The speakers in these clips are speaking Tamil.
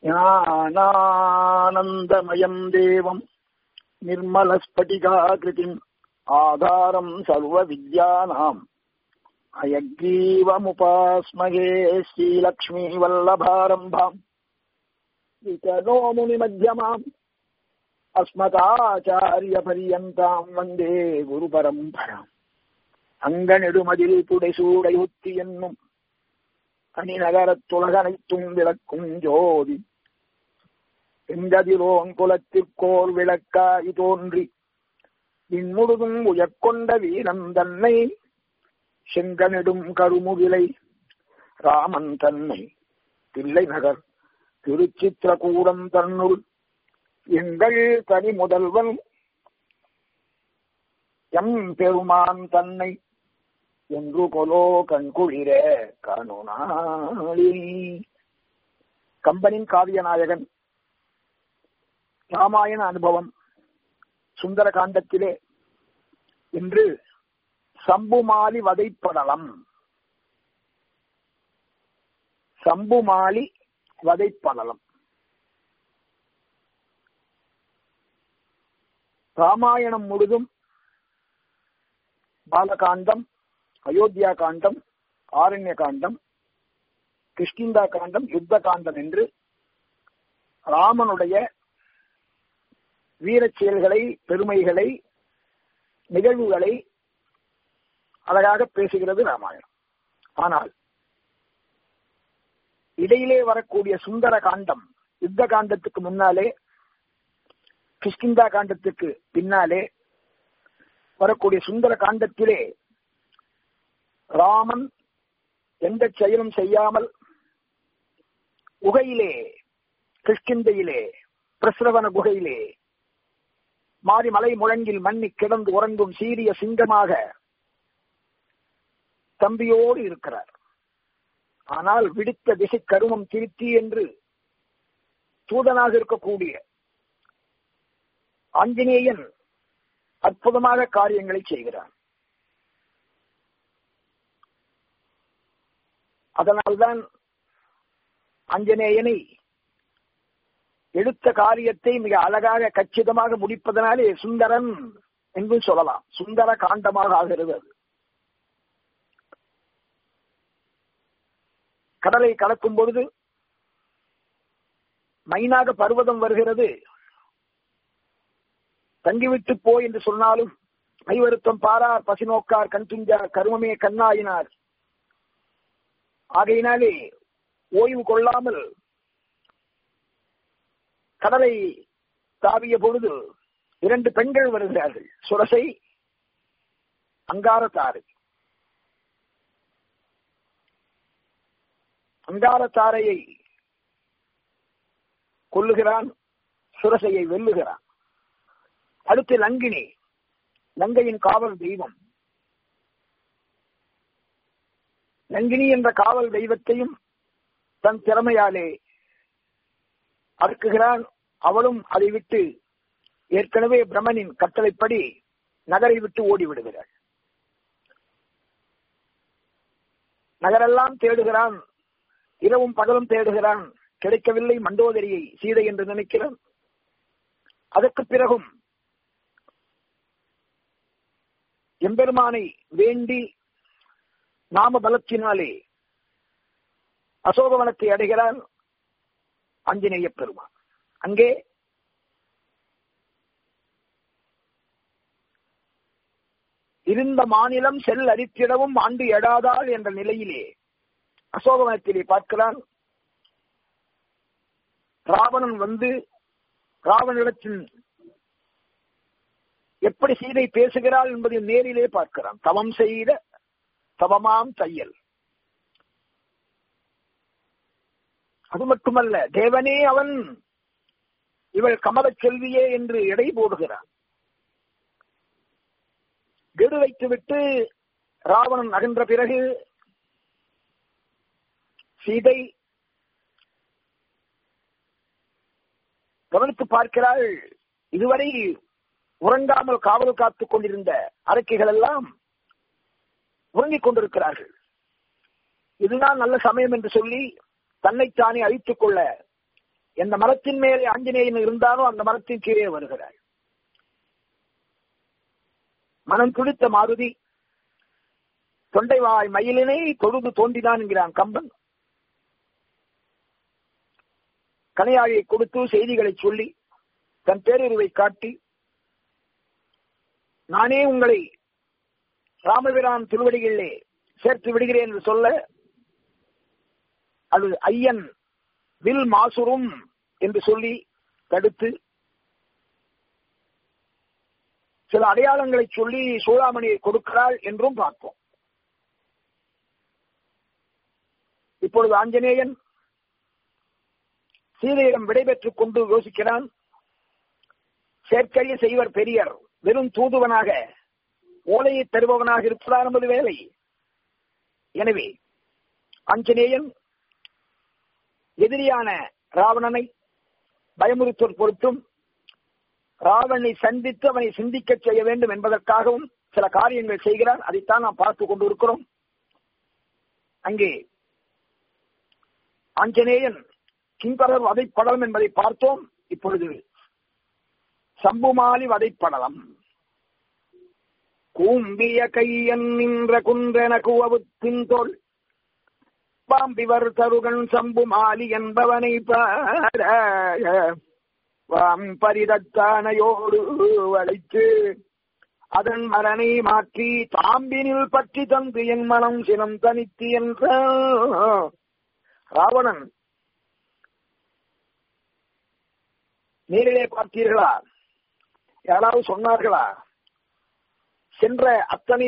ஞானானந்தமயம் தேவம் निर्मलस्फटिकाकृतिम् आधारम् सर्वविद्यानाम् अयग्रीवमुपास्महे श्रीलक्ष्मीवल्लभारम्भाम् वितनो मुनिमध्यमाम् अस्मदाचार्यपर्यन्ताम् वन्दे குருபரம்பராம் அங்கநெடுமதில் புடைசூடையுத்தி என்னும் அணிநகரத்துலகனைத்தும் விளக்கும் ஜோதி எங்கதிலோன் குலத்திற்கோர் விளக்காய் தோன்றி விண்முழுதும் உயர்கொண்ட வீரன் தன்னை செங்கனிடும் கருமுகிலை ராமன் தன்னை தில்லை நகர் திருச்சித்திரகூடம் தன்னுள் எங்கள் தனி முதல்வன் எம் பெருமான் தன்னை என்று கொலோ கண்குளிர கணுனாளி கம்பனின் காவியநாயகன் ராமாயண அனுபவம் சுந்தர காண்டத்திலே இன்று சம்புமாலி வதைப்படலம் சம்புமாலி வதைப்படலம் ராமாயணம் முழுதும் பாலகாண்டம் அயோத்தியா காண்டம் ஆரண்ய காண்டம் கிருஷ்கிந்தா காண்டம் யுத்த காண்டம் என்று ராமனுடைய வீரச் செயல்களை பெருமைகளை நிகழ்வுகளை அழகாக பேசுகிறது ராமாயணம் ஆனால் இடையிலே வரக்கூடிய சுந்தர காண்டம் யுத்த காண்டத்துக்கு முன்னாலே கிஷ்கிந்தா காண்டத்துக்கு பின்னாலே வரக்கூடிய சுந்தர காண்டத்திலே ராமன் எந்த செயலும் செய்யாமல் குகையிலே கிஷ்கிந்தையிலே பிரசரவன குகையிலே மாறி மலை முழங்கில் மண்ணி கிடந்து உறங்கும் சீரிய சிங்கமாக தம்பியோடு இருக்கிறார் ஆனால் விடுத்த திசை கருமம் திருத்தி என்று தூதனாக இருக்கக்கூடிய ஆஞ்சநேயன் அற்புதமாக காரியங்களை செய்கிறான் அதனால்தான் ஆஞ்சநேயனை எடுத்த காரியத்தை மிக அழகாக கச்சிதமாக முடிப்பதனாலே சுந்தரன் என்று சொல்லலாம் சுந்தர காண்டமாக ஆகிறது அது கடலை கலக்கும் பொழுது மைனாக பர்வதம் வருகிறது தங்கிவிட்டு போ என்று சொன்னாலும் மைவருத்தம் பாரார் பசிநோக்கார் கண் துஞ்சார் கருமமே கண்ணாயினார் ஆகையினாலே ஓய்வு கொள்ளாமல் கடலை தாவிய பொழுது இரண்டு பெண்கள் வருகிறார்கள் சுரசை அங்காரத்தாரை அங்காரத்தாரையை கொல்லுகிறான் சுரசையை வெல்லுகிறான் அடுத்து லங்கினி லங்கையின் காவல் தெய்வம் லங்கினி என்ற காவல் தெய்வத்தையும் தன் திறமையாலே அறுக்குகிறான் அவளும் அதை விட்டு ஏற்கனவே பிரம்மனின் கட்டளைப்படி நகரை விட்டு ஓடிவிடுகிறாள் நகரெல்லாம் தேடுகிறான் இரவும் பகலும் தேடுகிறான் கிடைக்கவில்லை மண்டோதரியை சீதை என்று நினைக்கிறான் அதற்கு பிறகும் எம்பெருமானை வேண்டி நாம பலத்தினாலே அசோகவனத்தை அடைகிறான் ஆஞ்சநேய பெருமான் அங்கே இருந்த மாநிலம் செல் அரித்திடவும் ஆண்டு எடாதாள் என்ற நிலையிலே அசோகவனத்திலே பார்க்கிறான் ராவணன் வந்து ராவணிடத்தின் எப்படி சீதை பேசுகிறாள் என்பதை நேரிலே பார்க்கிறான் தவம் செய்த தவமாம் தையல் அது மட்டுமல்ல தேவனே அவன் இவள் கமல செல்வியே என்று எடை போடுகிறான் கெடு வைத்துவிட்டு ராவணன் அகன்ற பிறகு சீதை கவனித்து பார்க்கிறாள் இதுவரை உறங்காமல் காவல் காத்துக் கொண்டிருந்த அரக்கைகள் எல்லாம் உறங்கிக் கொண்டிருக்கிறார்கள் இதுதான் நல்ல சமயம் என்று சொல்லி தன்னைத்தானே அழித்துக் கொள்ள எந்த மரத்தின் மேலே ஆஞ்சநேயன் இருந்தாலும் அந்த மரத்தின் கீழே வருகிறாள் மனம் துடித்த மாருதி தொண்டைவாய் மயிலினை தொழுது தோன்றினான் என்கிறான் கம்பன் கனையாழியை கொடுத்து செய்திகளை சொல்லி தன் பேரறிவை காட்டி நானே உங்களை ராமபிரான் திருவடிகளிலே சேர்த்து விடுகிறேன் என்று சொல்ல அது ஐயன் வில் மாசுரும் என்று சொல்லி தடுத்து சில அடையாளங்களை சொல்லி சூடாமணியை கொடுக்கிறாள் என்றும் பார்ப்போம் இப்பொழுது ஆஞ்சநேயன் சீதையிடம் விடைபெற்றுக் கொண்டு யோசிக்கிறான் செயற்கையை செய்வர் பெரியர் வெறும் தூதுவனாக ஓலையை தருபவனாக இருப்பதா நமது வேலை எனவே ஆஞ்சநேயன் எதிரியான ராவணனை பயமுறுத்தல் பொருட்டும் ராவணனை சந்தித்து அவனை சிந்திக்க செய்ய வேண்டும் என்பதற்காகவும் சில காரியங்கள் செய்கிறார் அதைத்தான் நாம் பார்த்து கொண்டு இருக்கிறோம் அங்கே ஆஞ்சநேயன் கிங்கரர் வதைப்படலம் என்பதை பார்த்தோம் இப்பொழுது சம்புமாலி வதைப்படலம் கூம்பிய கையன் நின்ற குன்றென குவவுத்தின் தோல் பாம்பிவர் தருகன் சம்புமாலி என்பவனை பார வாம் பரிதத்தானையோடு வளைத்து அதன் மரனை மாற்றி தாம்பினில் பற்றி தந்து என் மனம் சினம் தனித்து என்ற ராவணன் நேரிலே பார்த்தீர்களா யாராவது சொன்னார்களா சென்ற அத்தனை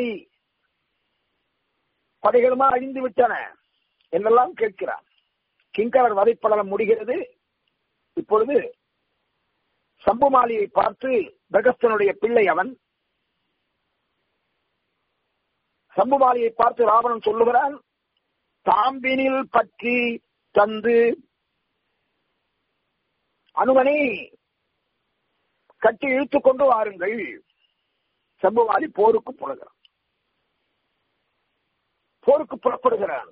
படைகளுமா அழிந்து விட்டன என்றெல்லாம் கேட்கிறான் கிங்கரர் வதைப்படலம் முடிகிறது இப்பொழுது சம்புமாலியை பார்த்து பிரகஸ்தனுடைய பிள்ளை அவன் சம்புமாலியை பார்த்து ராவணன் சொல்லுகிறான் தாம்பினில் பற்றி தந்து அனுமனை கட்டி இழுத்துக் கொண்டு வாருங்கள் சம்புவாதி போருக்கு புறகிறான் போருக்கு புறப்படுகிறான்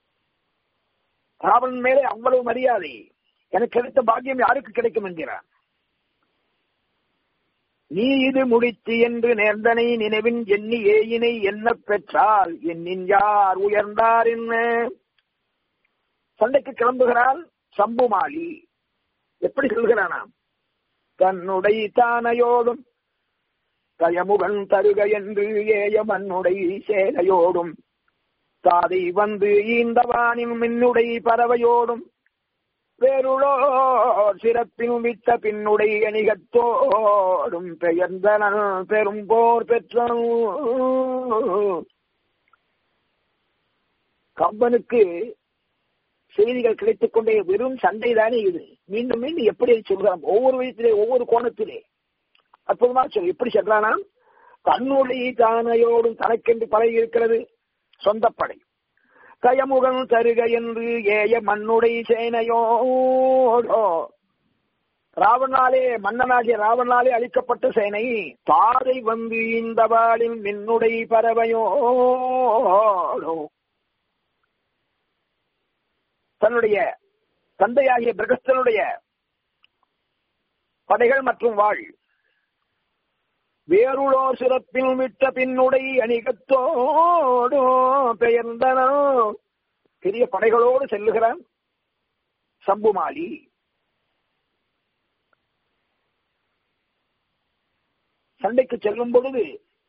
ராவணன் மேலே அவ்வளவு மரியாதை எனக்கு கிடைத்த பாக்கியம் யாருக்கு கிடைக்கும் என்கிறான் நீ இது முடித்து என்று நேர்ந்தனை நினைவின் எண்ணி ஏயினை என்ன பெற்றால் என்னின் யார் உயர்ந்தார் என்ன சண்டைக்கு கிளம்புகிறான் சம்புமாலி எப்படி சொல்கிறானாம் தன்னுடைய தானையோடும் தயமுகன் தருக என்று ஏய மண்ணுடை சேனையோடும் தாதை வந்து ஈந்தவானின் மின்னுடை பறவையோடும் வேருளோ சிறப்பின் விட்ட பின்னுடை அணிகத்தோடும் பெயர்ந்தனன் பெரும் போர் பெற்ற கம்பனுக்கு செய்திகள் கிடைத்துக் கொண்டே வெறும் சண்டை தானே இது மீண்டும் மீண்டும் எப்படி சொல்கிறான் ஒவ்வொரு விதத்திலே ஒவ்வொரு கோணத்திலே அற்புதமா சொல் எப்படி சொல்றானா தன்னுடைய தானையோடும் தனக்கென்று பழகி இருக்கிறது சொந்தப்படை கயமுகன் தருக என்று ஏய மண்ணுடை சேனையோடோ ராவணாலே மன்னனாகிய ராவணாலே அளிக்கப்பட்ட சேனை பாதை வந்து இந்த வாழில் மின்னுடை பறவையோடோ தன்னுடைய தந்தையாகிய பிரகஸ்தனுடைய படைகள் மற்றும் வாழ் வேருளோ சிறப்பில் விட்ட பின்னுடை அணிகத்தோடு பெயர்ந்தனோ பெரிய படைகளோடு செல்லுகிறான் சம்புமாலி சண்டைக்கு செல்லும் பொழுது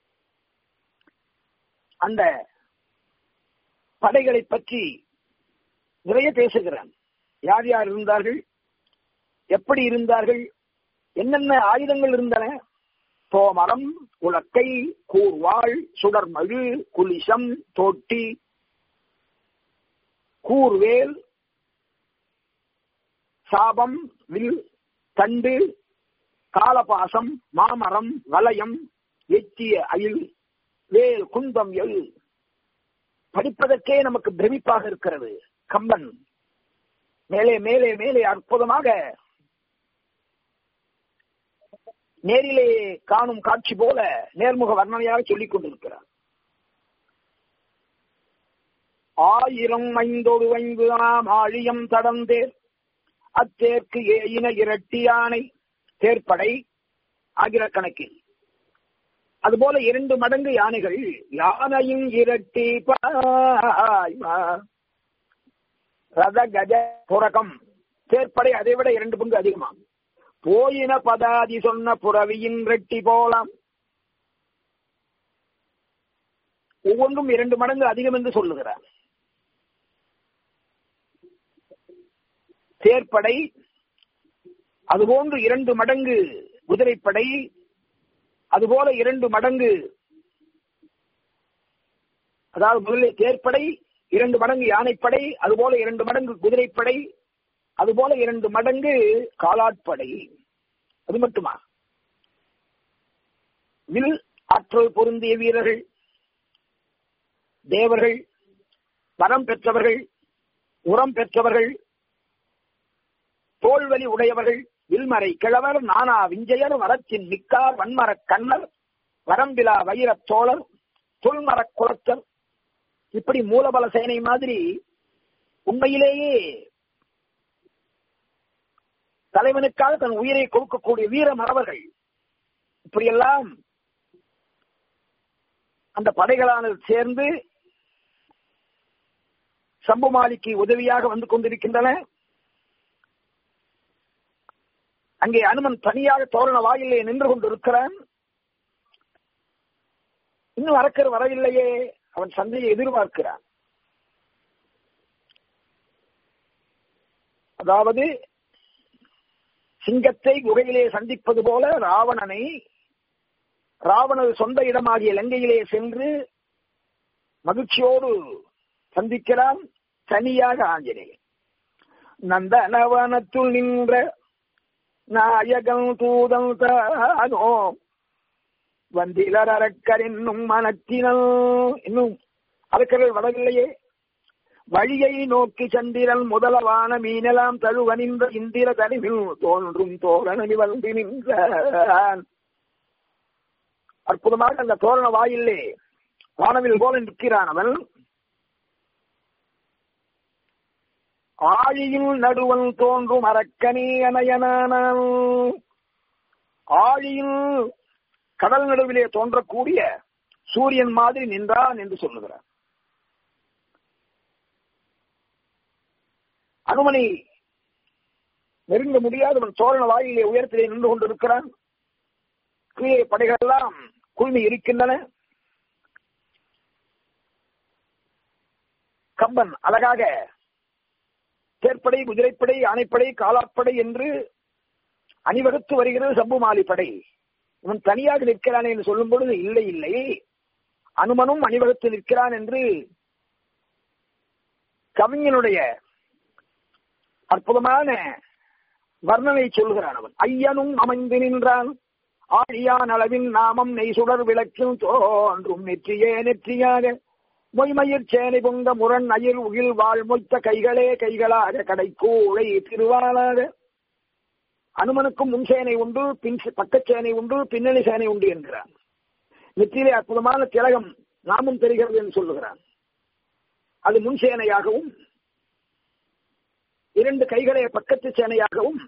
அந்த படைகளை பற்றி நிறைய பேசுகிறான் யார் யார் இருந்தார்கள் எப்படி இருந்தார்கள் என்னென்ன ஆயுதங்கள் இருந்தன தோமரம் உலக்கை கூர்வாள் சுடர்மழு குலிசம் தோட்டி கூர்வேல் சாபம் வில் தண்டு காலபாசம் மாமரம் வலயம் எச்சிய அயில் வேல் குந்தம் எல் படிப்பதற்கே நமக்கு பிரமிப்பாக இருக்கிறது கம்பன் மேலே மேலே மேலே அற்புதமாக நேரிலே காணும் காட்சி போல நேர்முக வர்ணனையாக சொல்லிக் கொண்டிருக்கிறார் ஆயிரம் ஐந்தொரு ஐந்து ஆம் ஆழியம் தடந்தேர் அத்தேற்கு ஏயின இரட்டி யானை தேர்ப்படை ஆகிரக்கணக்கில் அதுபோல இரண்டு மடங்கு யானைகள் யானையும் இரட்டி பாய்மா ரத கஜ புரகம் தேர்ப்படை அதை விட இரண்டு பங்கு அதிகமாகும் போயின பதாதி சொன்ன புறவியின் ரெட்டி போலாம் ஒவ்வொன்றும் இரண்டு மடங்கு அதிகம் என்று சொல்லுகிறார் தேர்ப்படை அதுபோன்று இரண்டு மடங்கு குதிரைப்படை அதுபோல இரண்டு மடங்கு அதாவது முதலில் தேர்ப்படை இரண்டு மடங்கு யானைப்படை அதுபோல இரண்டு மடங்கு குதிரைப்படை அதுபோல இரண்டு மடங்கு காலாட்படை அது மட்டுமா வில் ஆற்றல் பொருந்திய வீரர்கள் தேவர்கள் வரம் பெற்றவர்கள் உரம் பெற்றவர்கள் தோல்வலி உடையவர்கள் வில்மறை கிழவர் நானா விஞ்சயர் வரத்தின் மிக்கார் வன்மரக் கண்ணர் வரம்பிலா வைரத் தோழர் தொல்மரக் குலத்தர் இப்படி மூலபல சேனை மாதிரி உண்மையிலேயே தலைவனுக்காக தன் உயிரை கொடுக்கக்கூடிய வீர மறவர்கள் இப்படியெல்லாம் அந்த படைகளானது சேர்ந்து சம்புமாலிக்கு உதவியாக வந்து கொண்டிருக்கின்றன அங்கே அனுமன் தனியாக தோரண வாயிலே நின்று கொண்டிருக்கிறான் இன்னும் அரக்கர் வரவில்லையே அவன் சந்தையை எதிர்பார்க்கிறான் அதாவது சிங்கத்தை குகையிலே சந்திப்பது போல ராவணனை ராவணது சொந்த இடமாகிய லங்கையிலே சென்று மகிழ்ச்சியோடு சந்திக்கிறான் தனியாக ஆஞ்சநேயன் நந்தனவனத்துள் நின்ற நாயகன் தூதம் தானோ வந்திலர் அரக்கர் என்னும் மனத்தினல் இன்னும் அரக்கர்கள் வரவில்லையே வழியை நோக்கி சந்திரன் முதலவான மீனெல்லாம் தழுவனின்ற இந்திர தனிவில் தோன்றும் தோரணி வந்து நின்றான் அற்புதமாக அந்த தோரண வாயிலே வானவில் போல நிற்கிறான் அவன் ஆழியில் நடுவன் தோன்றும் அரக்கனே அனையனான ஆழியில் கடல் நடுவிலே தோன்றக்கூடிய சூரியன் மாதிரி நின்றான் என்று சொல்லுகிறார் அனுமனை நெருங்க முடியாதவன் தோரண வாயிலே உயரத்திலே நின்று கொண்டிருக்கிறான் கீழே படைகள் எல்லாம் குழுமி இருக்கின்றன கம்பன் அழகாக தேர்ப்படை குதிரைப்படை ஆணைப்படை காலாப்படை என்று அணிவகுத்து வருகிறது சம்புமாலி படை இவன் தனியாக நிற்கிறான் என்று சொல்லும் பொழுது இல்லை இல்லை அனுமனும் அணிவகுத்து நிற்கிறான் என்று கவிஞனுடைய அற்புதமான வர்ணனை சொல்கிறான் அவன் ஐயனும் அமைந்து நின்றான் ஆழியான் அளவின் நாமம் நெய் சுடர் விளக்கில் தோன்றும் நெற்றியே நெற்றியாக மொய்மயிர் சேனை பொங்க முரண் அயிர் உகில் வாழ் மொய்த்த கைகளே கைகளாக கடைக்கூழை திருவாளாக அனுமனுக்கும் முன் சேனை உண்டு பின் பக்கச் சேனை உண்டு பின்னணி சேனை உண்டு என்கிறான் நெற்றியிலே அற்புதமான திலகம் நாமும் தெரிகிறது என்று சொல்லுகிறான் அது முன் சேனையாகவும் இரண்டு கைகளே பக்கத்து சேனையாகவும்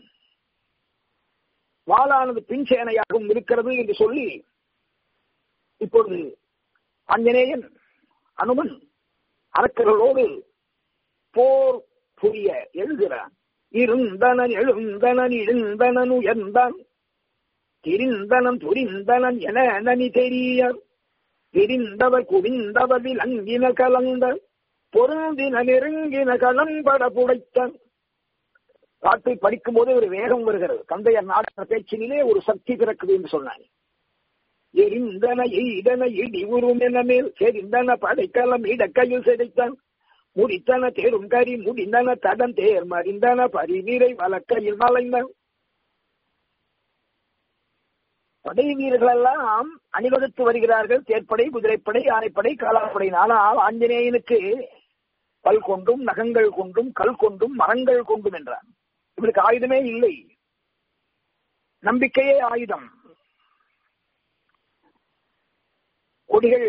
வாளானது பின் சேனையாகவும் இருக்கிறது என்று சொல்லி இப்பொழுது ஆஞ்சநேயன் அனுமன் அரக்கர்களோடு போர் புரிய எழுகிறான் இருந்தனன் எழுந்தனன் இழுந்தனன் உயர்ந்தான் திரிந்தனன் துரிந்தனன் என நனி தெரிய பிரிந்தவர் குவிந்தவர் விலங்கின கலந்த பொருந்தின நெருங்கின கலம்பட புடைத்தான் பாட்டை படிக்கும் போது ஒரு வேகம் வருகிறது தந்தையர் நாடக பேச்சினிலே ஒரு சக்தி பிறக்குது என்று சொன்னாங்க எரிந்தன எய்தன இடி உருவம் என மேல் செறிந்தன படைக்கலம் இடக்கையில் சிதைத்தான் முடித்தன தேரும் கறி முடிந்தன தடன் தேர் மறிந்தன பரிநீரை வழக்கையில் மலைந்தான் படை வீரர்கள் எல்லாம் அணிவகுத்து வருகிறார்கள் தேர்ப்படை குதிரைப்படை ஆனைப்படை காலாப்படை ஆனால் ஆஞ்சநேயனுக்கு பல் கொண்டும் நகங்கள் கொண்டும் கல் கொண்டும் மரங்கள் கொண்டும் என்றார் இவருக்கு ஆயுதமே இல்லை நம்பிக்கையே ஆயுதம் கொடிகள்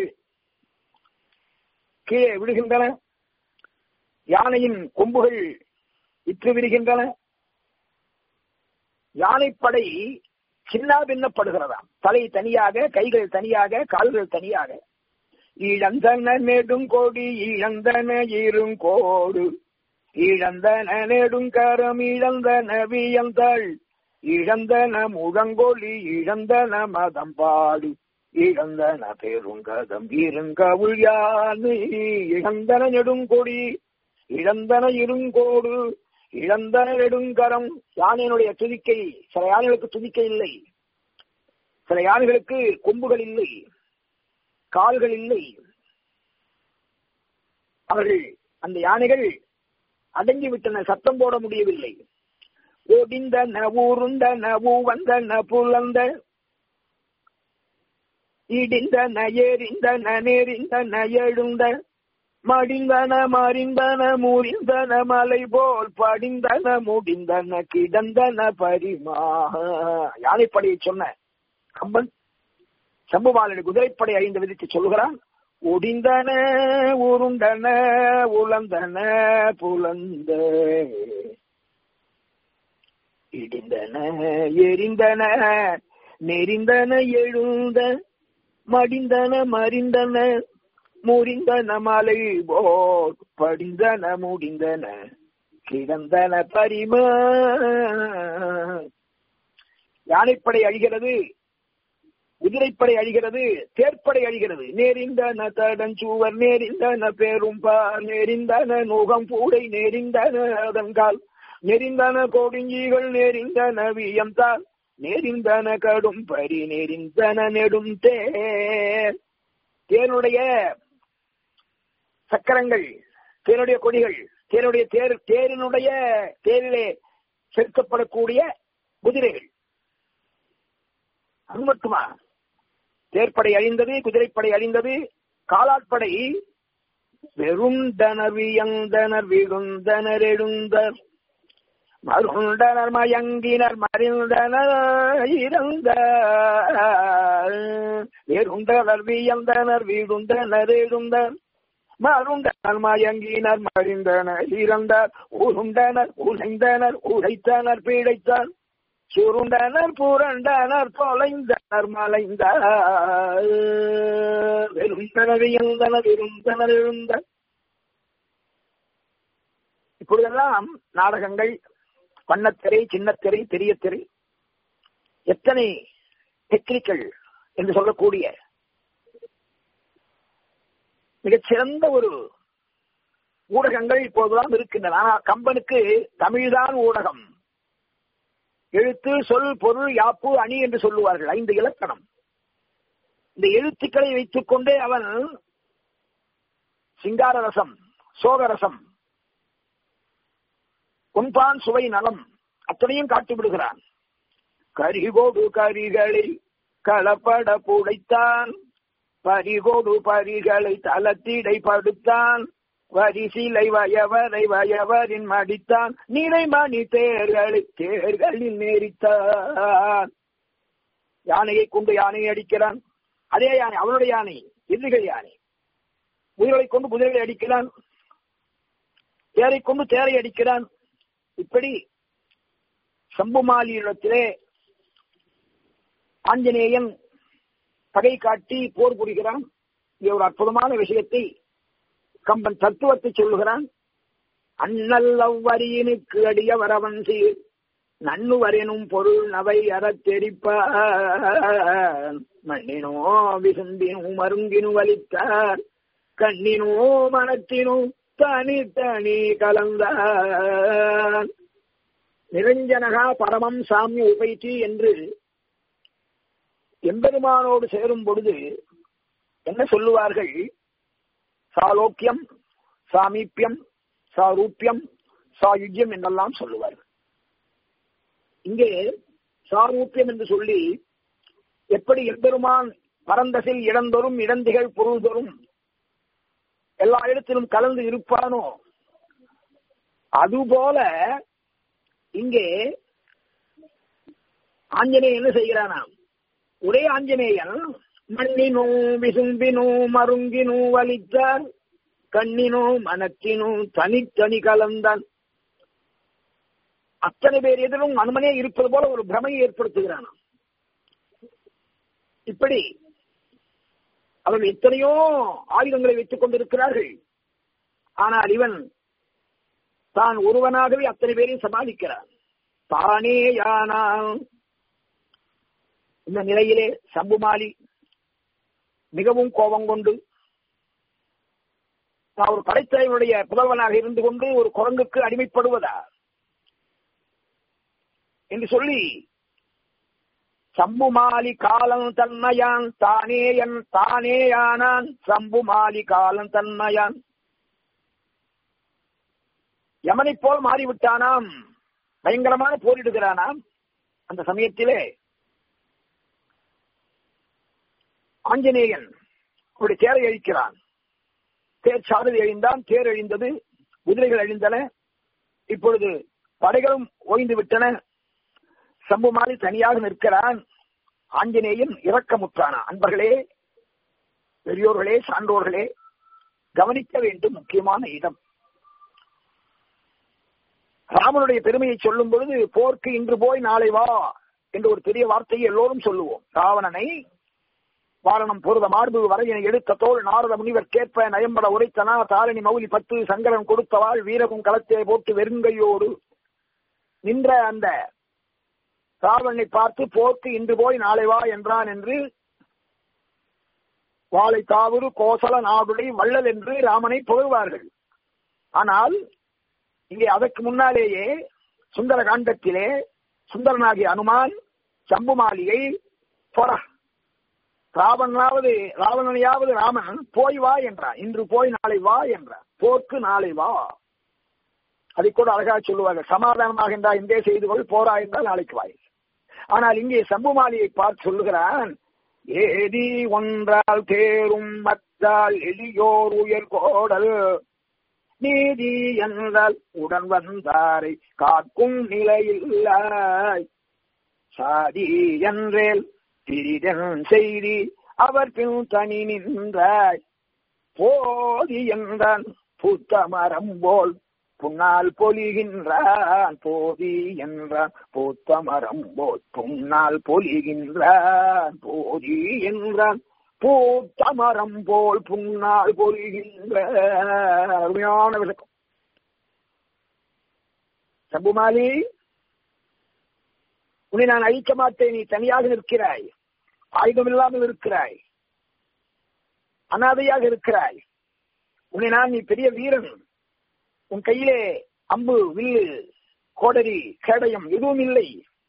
கீழே விழுகின்றன யானையின் கொம்புகள் இற்று விடுகின்றன யானைப்படை சின்ன பின்னப்படுகிறதாம் தலை தனியாக கைகள் தனியாக கால்கள் தனியாக இழந்தன நெடுங்கோடி இழந்தன இருங்கோடு இழந்தன நெடுங்கரம் இழந்தன வியந்தள் இழந்தன முழங்கொலி இழந்தன மதம் பாடு இழந்தன பெருங்கதம் இருங்கவுள் யானை இழந்தன நெடுங்கொடி இழந்தன இருங்கோடு இழந்தன நெடுங்கரம் யானையினுடைய துதிக்கை சில யானைகளுக்கு துதிக்கை இல்லை சில யானைகளுக்கு கொம்புகள் இல்லை கால்கள் இல்லை அவர்கள் அந்த யானைகள் அடங்கி விட்டன சத்தம் போட முடியவில்லை ஒடிந்தன ஊருந்தன ஊவந்தன புலந்த இடிந்தன எரிந்தன நெறிந்தன எழுந்த மடிந்தன மறிந்தன முறிந்தன மலை போல் படிந்தன முடிந்தன கிடந்தன பரிமா யானைப்படையை சொன்ன கம்பன் சம்புபாலனை குதிரைப்படை ஐந்து விதித்து சொல்லுகிறான் ஒடிந்தன உருண்டன உலந்தன புலந்த இடிந்தன எரிந்தன நெறிந்தன எழுந்த மடிந்தன மறிந்தன முறிந்தன மலை போல் படிந்தன முடிந்தன கிடந்தன பரிமா யானைப்படை அழிகிறது குதிரைப்படை அழிகிறது தேர்ப்படை அழிகிறது நேரிந்தன தடஞ்சூவர் நேரிந்தன பேரும்பார் நேரிந்தன நுகம் பூடை நேரிந்தன அதன்கால் நெறிந்தன கோடிஞ்சிகள் நேரிந்தன வியம்தால் நேரிந்தன கடும் பரி நெறிந்தன நெடும் தேர் தேனுடைய சக்கரங்கள் தேனுடைய கொடிகள் தேனுடைய தேர் தேரினுடைய தேரிலே செலுத்தப்படக்கூடிய குதிரைகள் அது மட்டுமா தேர்ப்படை அழிந்தது குதிரைப்படை அழிந்தது காலாட்படை வெறுந்தனர் வியந்தனர் விழுந்தனர் எழுந்தர் மருண்டனர் மயங்கினர் மறிந்தனர் இறந்த வெறுண்டனர் வியந்தனர் விழுந்தனர் எழுந்தர் மருண்டனர் மயங்கினர் மறிந்தனர் இறந்தார் உருண்டனர் உழைந்தனர் உழைத்தனர் பீடைத்தார் சுருண்டனர் புரண்டனர் தொலைந்தனர் மலைந்தார் வெறுந்தனர் இயந்தனர் இருந்தனர் எழுந்த இப்பொழுதெல்லாம் நாடகங்கள் வண்ணத்திரை சின்னத்திரை பெரிய திரை எத்தனை டெக்னிக்கல் என்று சொல்லக்கூடிய மிகச்சிறந்த ஒரு ஊடகங்கள் இப்போதுதான் இருக்கின்றன ஆனால் கம்பனுக்கு தமிழ்தான் ஊடகம் எழுத்து சொல் பொருள் யாப்பு அணி என்று சொல்லுவார்கள் ஐந்து இலக்கணம் இந்த எழுத்துக்களை வைத்துக் கொண்டே அவன் சிங்கார ரசம் சோகரசம் பொன்பான் சுவை நலம் அத்தனையும் காட்டி விடுகிறான் கரிகோடு கரிகளை களப்பட புடைத்தான் பரிகோடு பரிகளை தளத்திடை படுத்தான் வரிசிலை வயவரை வயவரின் மடித்தான் நிறைமணி தேர்களை தேர்களில் நேரித்தான் யானையை கொண்டு யானையை அடிக்கிறான் அதே யானை அவனுடைய யானை எதிரிகள் யானை குதிரைகளை கொண்டு குதிரைகளை அடிக்கிறான் தேரை கொண்டு தேரை அடிக்கிறான் இப்படி சம்புமாலியிடத்திலே ஆஞ்சநேயன் பகை காட்டி போர் புரிகிறான் இது ஒரு அற்புதமான விஷயத்தை கம்பன் தத்துவத்தை சொல்லுகிறான் அண்ணல் அவ்வரியனுக்கு அடிய வரவன் சீர் நன்னுவரெனும் பொருள் நவை அறத்தெரிப்பான் மண்ணினோ விசும்பினோ மருங்கினு வலித்தார் கண்ணினோ மனத்தினோ தனி தனி கலந்தான் நிரஞ்சனகா பரமம் சாமி உபைத்தி என்று எம்பெருமானோடு சேரும் பொழுது என்ன சொல்லுவார்கள் சாலோக்கியம் சாமீப்பியம் சாரூப்பியம் சாயுஜ்யம் என்றெல்லாம் சொல்லுவார்கள் இங்கே சாரூப்பியம் என்று சொல்லி எப்படி எம்பெருமான் பரந்தசில் இடந்தொரும் இடந்திகள் பொருள்தொரும் எல்லா இடத்திலும் கலந்து இருப்பானோ அதுபோல இங்கே ஆஞ்சநேயன் என்ன செய்கிறானாம் ஒரே ஆஞ்சநேயன் மண்ணினோ விசும்பினோ மருங்கினோ வலித்தார் கண்ணினோ மனத்தினோ தனித்தனி கலந்தான் அத்தனை பேர் எதிரும் அனுமனே இருப்பது போல ஒரு பிரமையை ஏற்படுத்துகிறான் இப்படி அவர்கள் எத்தனையோ ஆயுதங்களை வைத்துக் கொண்டிருக்கிறார்கள் ஆனால் இவன் தான் ஒருவனாகவே அத்தனை பேரையும் சமாளிக்கிறான் தானே யானால் இந்த நிலையிலே சம்புமாலி மிகவும் கோபம் கொண்டு நான் ஒரு படைத்தலைவனுடைய புதல்வனாக இருந்து கொண்டு ஒரு குரங்குக்கு அடிமைப்படுவதா என்று சொல்லி சம்புமாலி காலம் தன்மையான் தானேயன் தானேயானான் சம்புமாலி காலம் தன்மையான் யமனை போல் மாறிவிட்டானாம் பயங்கரமான போரிடுகிறானாம் அந்த சமயத்திலே ஆஞ்சநேயன் அவருடைய தேரை அழிக்கிறான் தேர் சாரதி அழிந்தான் தேர் அழிந்தது குதிரைகள் அழிந்தன இப்பொழுது படைகளும் ஓய்ந்து விட்டன சம்புமாரி தனியாக நிற்கிறான் ஆஞ்சநேயன் இரக்கமுற்றானா அன்பர்களே பெரியோர்களே சான்றோர்களே கவனிக்க வேண்டும் முக்கியமான இடம் ராமனுடைய பெருமையை சொல்லும் பொழுது போர்க்கு இன்று போய் நாளை வா என்று ஒரு பெரிய வார்த்தையை எல்லோரும் சொல்லுவோம் ராவணனை வாரணம் பொருத மார்பு வரையினை எடுத்த தோல் நாரத முனிவர் கேட்ப நயம்பட உரைத்தனா தாரணி மௌலி பத்து சங்கரன் கொடுத்தவாள் வீரகும் களத்தை போட்டு வெறுங்கையோடு நின்ற அந்த ராவணனை பார்த்து போர்க்கு இன்று போய் நாளை வா என்றான் என்று வாழை தாவூரு கோசல நாடுடை வள்ளல் என்று ராமனை புகழ்வார்கள் ஆனால் இங்கே அதற்கு முன்னாலேயே சுந்தர காண்டத்திலே சுந்தரனாகிய அனுமான் சம்புமாலியை பொற ராவணனாவது ராவணனையாவது ராமன் போய் வா என்றான் இன்று போய் நாளை வா என்றான் போர்க்கு நாளை வா அதை கூட அழகா சொல்லுவாங்க சமாதானமாக என்றால் இங்கே செய்து கொள் போரா என்றால் நாளைக்கு வாய் ஆனால் இங்கே சம்புமாலியை பார்த்து சொல்லுகிறான் ஏதி ஒன்றால் தேரும் மத்தால் எளியோர் உயர் கோடல் நீதி என்றால் உடன் வந்தாரை காக்கும் நிலையில்லாய் சாதி என்றேல் பிரிதன் செய்தி அவர் பின் தனி நின்றாய் போதி என்றான் பூத்த மரம் போல் புன்னால் பொலிகின்றான் போதி என்றான் பூத்த மரம் போல் புன்னால் பொலிகின்றான் போதி என்றான் பூத்த மரம் போல் புன்னால் பொலிகின்ற அருமையான விளக்கம் சம்புமாலி உன்னை நான் அழிக்க மாட்டேன் நீ தனியாக நிற்கிறாய் ஆயுதம் இல்லாமல் இருக்கிறாய் அனாதையாக இருக்கிறாய் உன்னை நான் நீ பெரிய வீரன் உன் கையிலே அம்பு வில்லு கோடரி கேடயம் எதுவும் இல்லை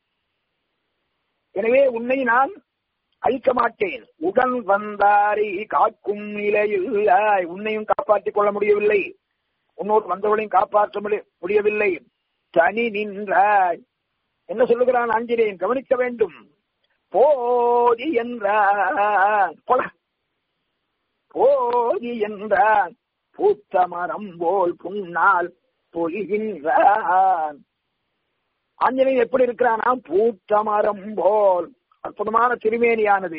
எனவே உன்னை நான் அழிக்க மாட்டேன் உடன் வந்தாரை காக்கும் நிலையில் உன்னையும் காப்பாற்றிக் கொள்ள முடியவில்லை உன்னோடு வந்தவளையும் காப்பாற்ற முடியவில்லை தனி நின்றாய் என்ன சொல்லுகிறான் ஆஞ்சநேயன் கவனிக்க வேண்டும் போதி என்றான் போல போதி என்றான் பூத்த மரம் போல் புன்னால் பொய்கின்றான் ஆஞ்சநேயன் எப்படி இருக்கிறானா பூத்த மரம் போல் அற்புதமான திருமேனியானது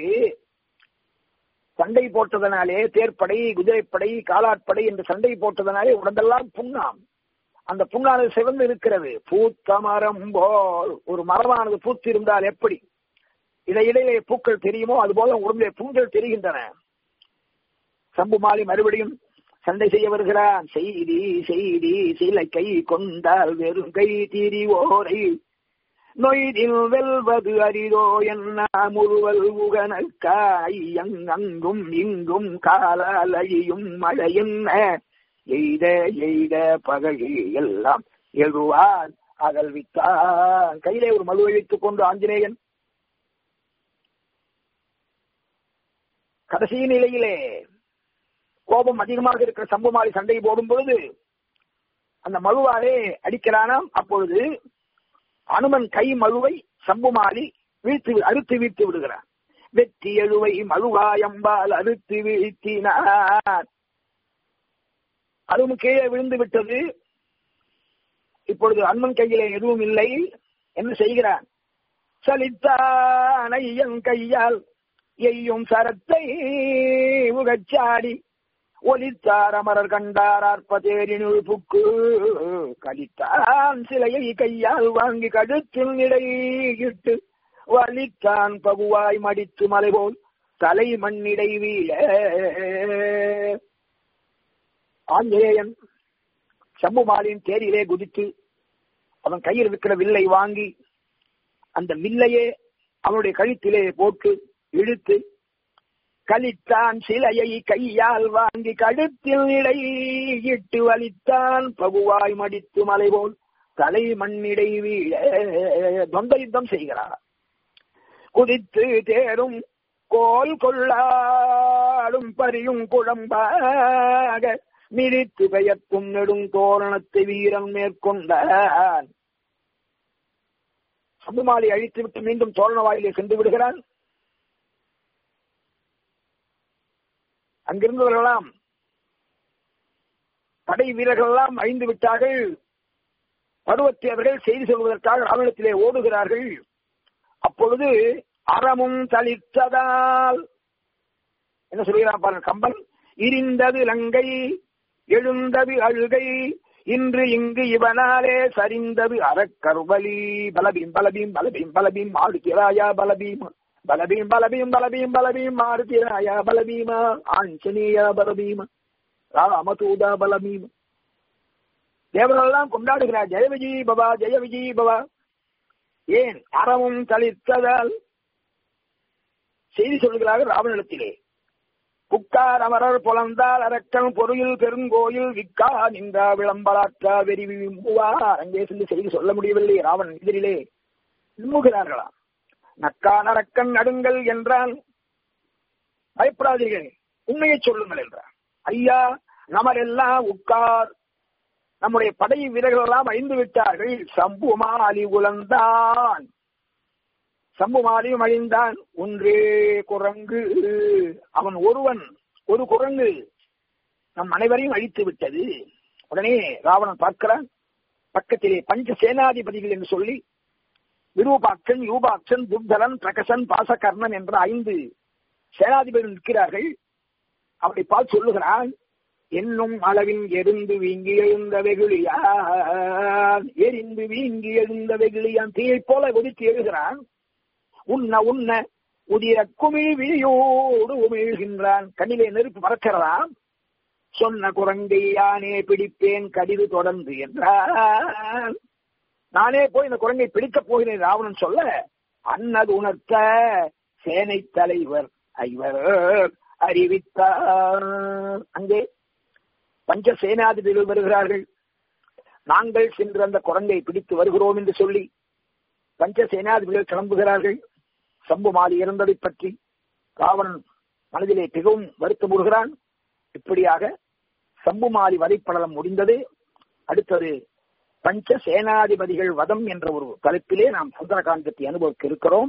சண்டை போட்டதனாலே தேர்ப்படை குதிரைப்படை காலாட்படை என்று சண்டை போட்டதனாலே உடம்பெல்லாம் புண்ணாம் அந்த புண்ணானது சிவந்து இருக்கிறது பூத்த மரம் போல் ஒரு மரமானது பூத்து இருந்தால் எப்படி இடையிடையே பூக்கள் தெரியுமோ அதுபோல உடம்பிலே புண்கள் தெரிகின்றன சம்புமாலி மறுபடியும் சண்டை செய்ய வருகிறான் செய்தி செய்தி சிலை கை கொண்டால் வெறும் கை திரிவோரை நொய்தில் வெல்வது அரிதோ என்ன முழுவல் உகனக்காய் அங்கும் இங்கும் காலால் அழியும் மழை என்ன எய்த எய்த பகழி எல்லாம் எழுவார் அகல்வித்தான் கையிலே ஒரு மழுவை வைத்துக் கொண்டு ஆஞ்சநேயன் கடைசி நிலையிலே கோபம் அதிகமாக இருக்கிற சம்புமாரி சண்டை போடும் பொழுது அந்த மழுவாலே அடிக்கிறானாம் அப்பொழுது அனுமன் கை மழுவை சம்புமாலி வீழ்த்து அறுத்து வீழ்த்து விடுகிறான் வெற்றி எழுவை மழுவாயம்பால் அறுத்து வீழ்த்தினார் அதுவும் கீழே விழுந்து விட்டது இப்பொழுது அன்மன் கையிலே எதுவும் இல்லை என்ன செய்கிறான் சலித்தான் ஐயன் கையால் எய்யும் சரத்தை உகச்சாடி ஒலித்தார் அமரர் கண்டார் அற்பதேரினுள் புக்கு கலித்தான் சிலையை கையால் வாங்கி கழுத்தில் இடையிட்டு வலித்தான் பகுவாய் மடித்து மலை போல் தலை மண்ணிடை வீழ ஆஞ்சநேயன் சம்புமாலின் தேரிலே குதித்து அவன் கையில் இருக்கிற வில்லை வாங்கி அந்த வில்லையே அவனுடைய கழுத்திலே போட்டு இழுத்து கலித்தான் சிலையை கையால் வாங்கி கழுத்தில் இடையிட்டு வலித்தான் பகுவாய் மடித்து மலை போல் தலை மண்ணிடை வீழ தொந்த யுத்தம் செய்கிறார் குதித்து தேரும் கோல் கொள்ளாடும் பரியும் குழம்பாக மிதித்து பெயர்க்கும் நெடுங்கோரணத்தை வீரன் மேற்கொண்டான் சம்புமாலை அழித்துவிட்டு மீண்டும் தோரண வாயிலே சென்று விடுகிறான் அங்கிருந்தவர்களெல்லாம் படை வீரர்கள் எல்லாம் அழிந்து விட்டார்கள் பருவத்தை அவர்கள் செய்தி சொல்வதற்காக ராவணத்திலே ஓடுகிறார்கள் அப்பொழுது அறமும் தளித்ததால் என்ன சொல்கிறான் பாருங்க கம்பன் இரிந்தது லங்கை எழுந்தது அழுகை இன்று இங்கு இவனாலே சரிந்தது அறக்கருவலி பலபீம் பலபீம் பலபீம் பலபீம் மாடுகிறாயா பலபீம் பலபீம் பலபீம் பலபீம் பலபீம் மாருதிராயா பலபீமா ஆஞ்சனேயா பலபீம ராமதூதா பலபீம தேவரெல்லாம் கொண்டாடுகிறார் ஜெய விஜய் பவா ஜெய விஜய் பவா ஏன் அறமும் தளித்ததால் செய்தி சொல்கிறார்கள் ராவணத்திலே புக்கார் அமரர் புலந்தால் அரக்கன் பொருள் பெருங்கோயில் விக்கா நின்றா விளம்பலாற்றா வெறி விம்புவார் அங்கே சென்று செய்தி சொல்ல முடியவில்லை ராவணன் எதிரிலே விரும்புகிறார்களாம் நக்கான் அரக்கன் நடுங்கள் என்றான் பயப்படாதீர்கள் உண்மையை சொல்லுங்கள் என்றார் ஐயா நமரெல்லாம் உட்கார் நம்முடைய படை வீரர்கள் எல்லாம் அழிந்து விட்டார்கள் சம்புமாலி உலந்தான் சம்புமாலியும் அழிந்தான் ஒன்றே குரங்கு அவன் ஒருவன் ஒரு குரங்கு நம் அனைவரையும் அழித்து விட்டது உடனே ராவணன் பார்க்கிறான் பக்கத்திலே பஞ்ச சேனாதிபதிகள் என்று சொல்லி விரூபாட்சன் யூபாட்சன் துர்தலன் பிரகசன் பாசகர்ணன் என்ற ஐந்து சேனாதிபதிகள் நிற்கிறார்கள் அவனை பார்த்து சொல்லுகிறான் என்னும் அளவின் எரிந்து வீங்கி எழுந்த வெகுளியான் எரிந்து வீங்கி எழுந்த வெகுளியான் தீயை போல ஒதுக்கி எழுகிறான் உன்ன உன்ன உதிர குமிழ் விழியோடு உமிழ்கின்றான் கண்ணிலே நெருப்பு மறக்கிறதாம் சொன்ன குரங்கை யானே பிடிப்பேன் கடிது தொடர்ந்து என்றான் நானே போய் இந்த குரங்கை பிடிக்கப் போகிறேன் ராவணன் சொல்ல அன்னது உணர்த்த சேனை தலைவர் ஐவர் அறிவித்தார் அங்கே பஞ்ச சேனாதிபதிகள் வருகிறார்கள் நாங்கள் சென்று அந்த குரங்கை பிடித்து வருகிறோம் என்று சொல்லி பஞ்ச சேனாதிபதிகள் கிளம்புகிறார்கள் சம்புமாலி இறந்ததை பற்றி ராவணன் மனதிலே மிகவும் வருத்தமுறுகிறான் இப்படியாக சம்புமாலி வதைப்படலம் முடிந்தது அடுத்தது பஞ்ச சேனாதிபதிகள் வதம் என்ற ஒரு தலைப்பிலே நாம் சுந்தரகாண்டத்தை அனுபவிக்க இருக்கிறோம்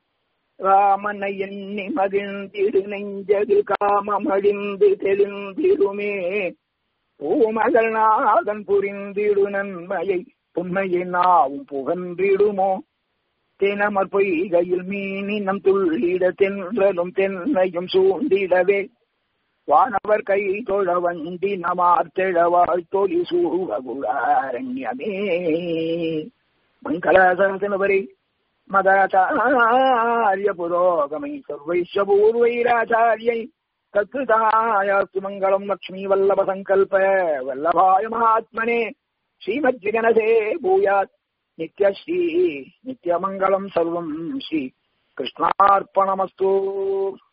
ராமனை எண்ணி மகிழ்ந்திடு நெஞ்சது காமமழிந்து தெளிந்திடுமே பூமகள் நாதன் புரிந்திடு நன்மையை புண்மையை நாவும் புகன்றிடுமோ தினமர் பொய்கையில் மீனினம் துள்ளிட தென்றலும் தென்னையும் சூண்டிடவே வானவர் கை தொழ வண்டி நமார் தெழவாய் தொழி சூழகுளாரண்யமே மங்களாசனவரை மதாச்சாரிய புரோகமை சர்வைஷபூர்வைராச்சாரியை தத்ருதாயாஸ்து மங்களம் லக்ஷ்மீ வல்லப சங்கல்ப வல்லபாய மகாத்மனே ஸ்ரீமத் விகனசே பூயாத் நித்யஸ்ரீ நித்யமங்கலம் சர்வம் ஸ்ரீ கிருஷ்ணார்ப்பணமஸ்து